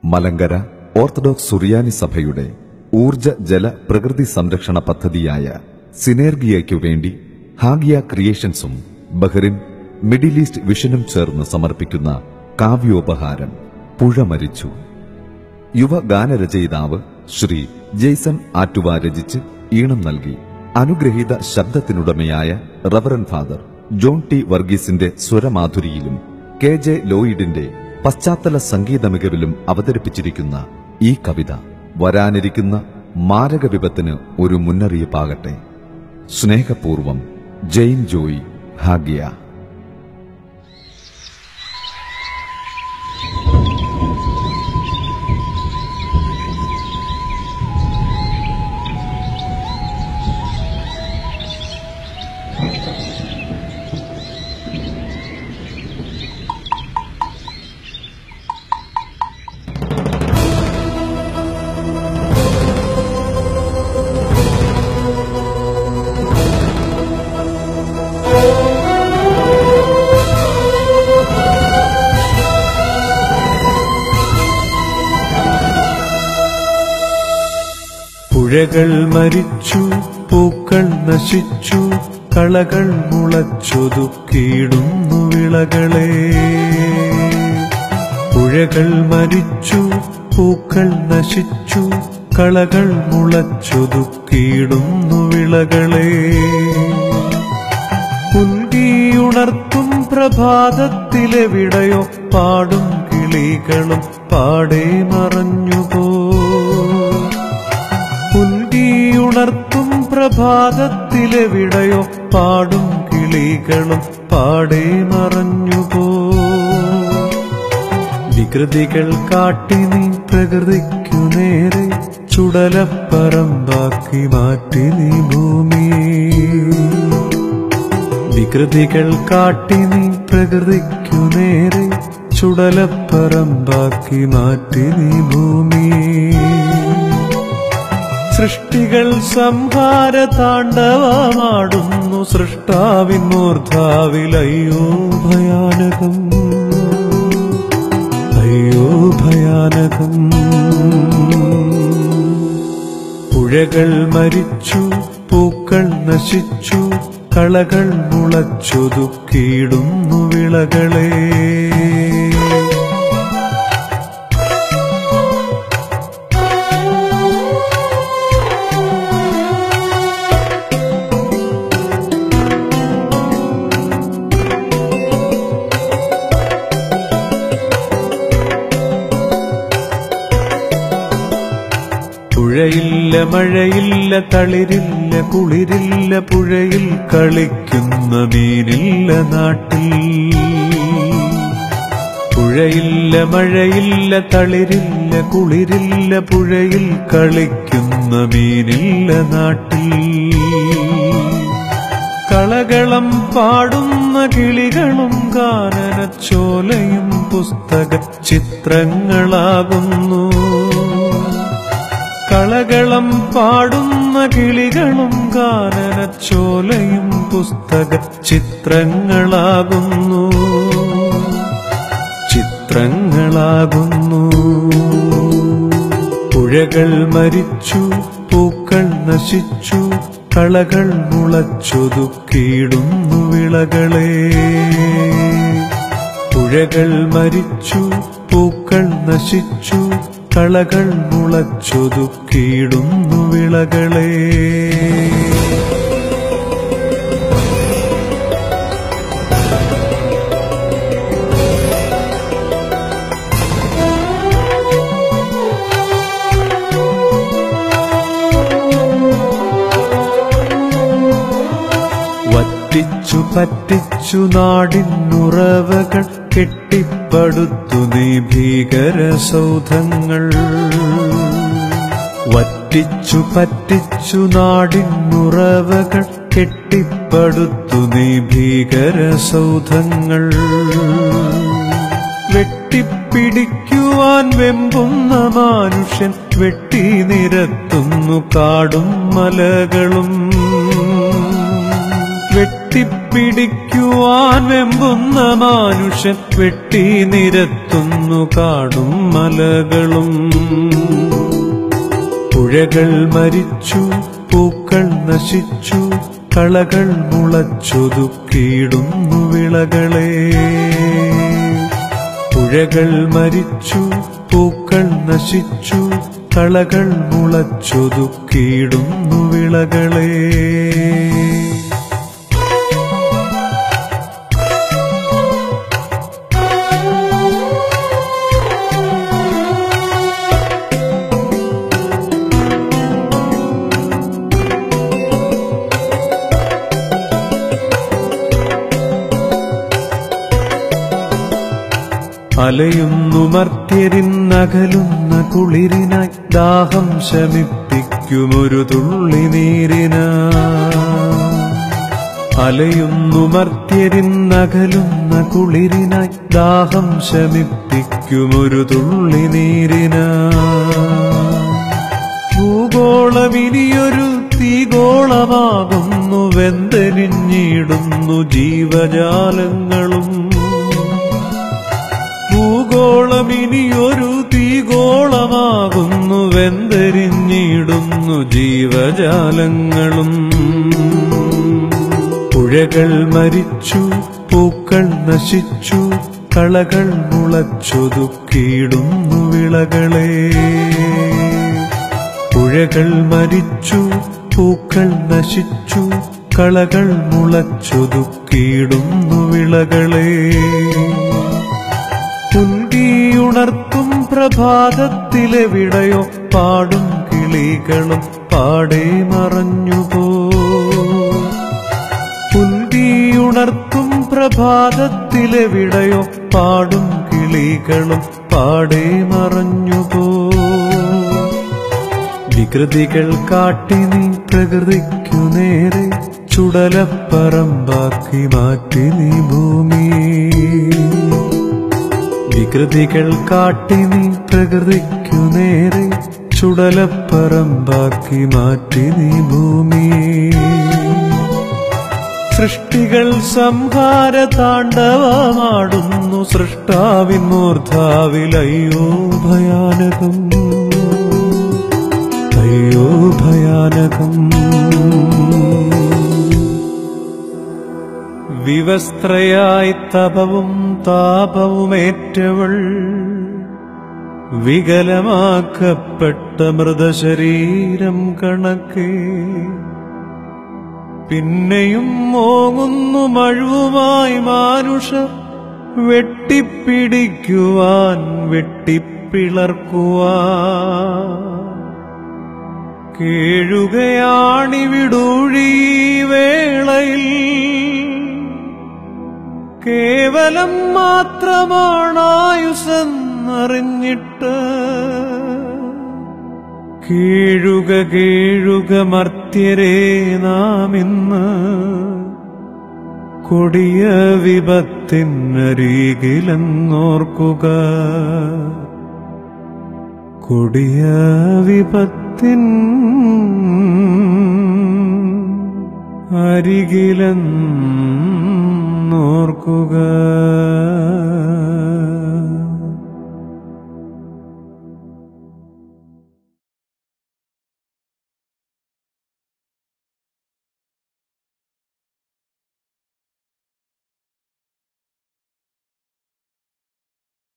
Malankara orthodox സുറിയാനി സഭയുടെ ഊർജ ജല പ്രകൃതി സംരക്ഷണ പദ്ധതിയായ സിനേർഗിയയ്ക്കു വേണ്ടി ഹാഗിയ ക്രിയേഷൻസും ബഹ്റിൻ മിഡിൽ ഈസ്റ്റ് വിഷനും ചേർന്ന് സമർപ്പിക്കുന്ന കാവ്യോപഹാരം പുഴ മരിച്ചു യുവ ഗാനരചയിതാവ് ശ്രീ ജെയ്സൺ ആറ്റുവ രചിച്ച് ഈണം നൽകി അനുഗ്രഹീത ശബ്ദത്തിനുടമയായ റവറൻ ഫാദർ ജോൺ ടി വർഗീസിന്റെ സ്വരമാധുരിയിലും കെ ജെ ലോയിഡിന്റെ പശ്ചാത്തല സംഗീത മികവിലും അവതരിപ്പിച്ചിരിക്കുന്ന ഈ കവിത വരാനിരിക്കുന്ന മാരക വിപത്തിന് ഒരു മുന്നറിയിപ്പാകട്ടെ സ്നേഹപൂർവം ജെയിൻ ജോയി ഹാഗിയ പുഴകൾ മരിച്ചു പൂക്കൾ നശിച്ചു കളകൾ മുളച്ചൊതുക്കിയിടുന്നു വിളകളെ പുഴകൾ മരിച്ചു പൂക്കൾ നശിച്ചു കളകൾ മുളച്ചൊതുക്കിയിടുന്നു വിളകളെ പുൽകിയുണർത്തും പ്രഭാതത്തിലെവിടെയോ പാടും കിളികളും പാടെ മറഞ്ഞുപോ പുൽകിയുണർത്തും പ്രഭാതത്തിലെവിടെയോ പാടും കിളികളും പാടെ മറഞ്ഞുപോ വികൃതികൾ കാട്ടി നീ പ്രകൃതിക്കു നേരെ ചുടലപ്പറമ്പാക്കി മാറ്റി നീ ഭൂമിയെ വികൃതികൾ കാട്ടി നീ പ്രകൃതിക്കു നേരെ ചുടലപ്പറമ്പാക്കി മാറ്റി നീ ഭൂമിയെ സൃഷ്ടികൾ സംഹാര താണ്ഡവമാടുന്നു സൃഷ്ടാവിൻ മൂർധാവിൽ അയ്യോ ഭയാനകം അയ്യോ ഭയാനകം പുഴകൾ മരിച്ചു പൂക്കൾ നശിച്ചു കളകൾ മുളച്ചൊതുക്കിയിടുന്നു വിളകളെ പുഴയില്ല മഴയില്ല തളിരില്ല കുളിരില്ല പുഴയിൽ കളിക്കുന്ന മീനില്ല നാട്ടിൽ പുഴയില്ല മഴയില്ല തളിരില്ല കുളിരില്ല പുഴയിൽ കളിക്കുന്ന മീനില്ല നാട്ടിൽ കളകളം പാടുന്ന കിളികളും ഗാനനച്ചോലയും പുസ്തക ചിത്രങ്ങളാകുന്നു കളകളം പാടുന്ന കിളികളും ഗാനനച്ചോലയും പുസ്തക ചിത്രങ്ങളാകുന്നു ചിത്രങ്ങളാകുന്നു പുഴകൾ മരിച്ചു പൂക്കൾ നശിച്ചു കളകൾ മുളച്ചൊതുക്കിയിടുന്നു വിളകളെ പുഴകൾ മരിച്ചു പൂക്കൾ നശിച്ചു കളകൾ മുളച്ചൊതുക്കിയിടുന്നു വിളകളെ വറ്റിച്ചു പറ്റിച്ചു നാടിനുറവകൾ കെട്ടിപ്പടുത്തു നീ ഭീകര സൗധങ്ങൾ വറ്റിച്ചു പറ്റിച്ചു നാടിനുറവകൾ കെട്ടിപ്പടുത്തു നീ ഭീകര സൗധങ്ങൾ വെട്ടിപ്പിടിക്കുവാൻ വെമ്പുന്ന മനുഷ്യൻ വെട്ടി നിരത്തുന്നു കാടും മലകളും വെട്ടി വെട്ടിപ്പിടിക്കുവാൻ വെമ്പുന്ന മാനുഷൻ വെട്ടി നിരത്തുന്നു കാടും മലകളും പുഴകൾ മരിച്ചു പൂക്കൾ നശിച്ചു കളകൾ മുളച്ചൊതുക്കിയിടുന്നു വിളകളെ പുഴകൾ മരിച്ചു പൂക്കൾ നശിച്ചു കളകൾ മുളച്ചൊതുക്കിയിടുന്നു വിളകളെ അലയുന്നു മർത്യരിന്നകലുന്ന കുളിരിനായി ദാഹം ശമിപ്പിക്കുമൊരു തുള്ളി നീരിനാ അലയുന്നു മർത്യരിന്നകലുന്ന കുളിരിനായി ദാഹം ശമിപ്പിക്കുമൊരു തുള്ളി നീരിനാ ഭൂഗോളമിനിയൊരു തീഗോളമാകുന്നു വെന്തരിഞ്ഞിടുന്നു ജീവജാലങ്ങളും ഭൂഗോളമിനിയൊരു തീഗോളമാകുന്നു വെന്തരിഞ്ഞിടുന്നു ജീവജാലങ്ങളും പുഴകൾ മരിച്ചു പൂക്കൾ നശിച്ചു കളകൾ മുളച്ചൊതുക്കിയിടുന്നു വിളകളെ പുഴകൾ മരിച്ചു പൂക്കൾ നശിച്ചു കളകൾ മുളച്ചൊതുക്കിയിടുന്നു വിളകളെ പുൽകിയുണർത്തും പ്രഭാതത്തിലെവിടെയോ പാടും കിളികളും പാടെ മറഞ്ഞുപോ പുൽകിയുണർത്തും പ്രഭാതത്തിലെവിടെയോ പാടും കിളികളും പാടെ മറഞ്ഞുപോ വികൃതികൾ കാട്ടി നീ പ്രകൃതിക്കു നേരെ ചുടലപ്പറമ്പാക്കി മാറ്റി നീ ഭൂമി വികൃതികൾ കാട്ടി നീ പ്രകൃതിക്കു നേരെ ചുടലപ്പറമ്പാക്കി മാറ്റി നീ ഭൂമി സൃഷ്ടികൾ സംഹാര താണ്ഡവമാടുന്നു സൃഷ്ടാവിൻ മൂർധാവിലയ്യോ ഭയാനകം അയ്യോ ഭയാനകം വിവസ്ത്രയായി തപവും താപവുമേറ്റവൾ വികലമാക്കപ്പെട്ട മൃതശരീരം കണക്കേ പിന്നെയും മോങ്ങുന്നു മഴുവുമായി മാനുഷ വെട്ടിപ്പിടിക്കുവാൻ വെട്ടിപ്പിളർക്കുവാൻ കേഴുകയാണിവിടൂഴി വേളയിൽ കേവലം മാത്രമാണായുസെന്നറിഞ്ഞിട്ട് കീഴുക കീഴുക മർത്യരെ നാം ഇന്ന് കൊടിയ വിപത്തിനരികിലെന്നോർക്കുക കൊടിയ വിപത്തിൻ അരികിലെന്നോർക്കുക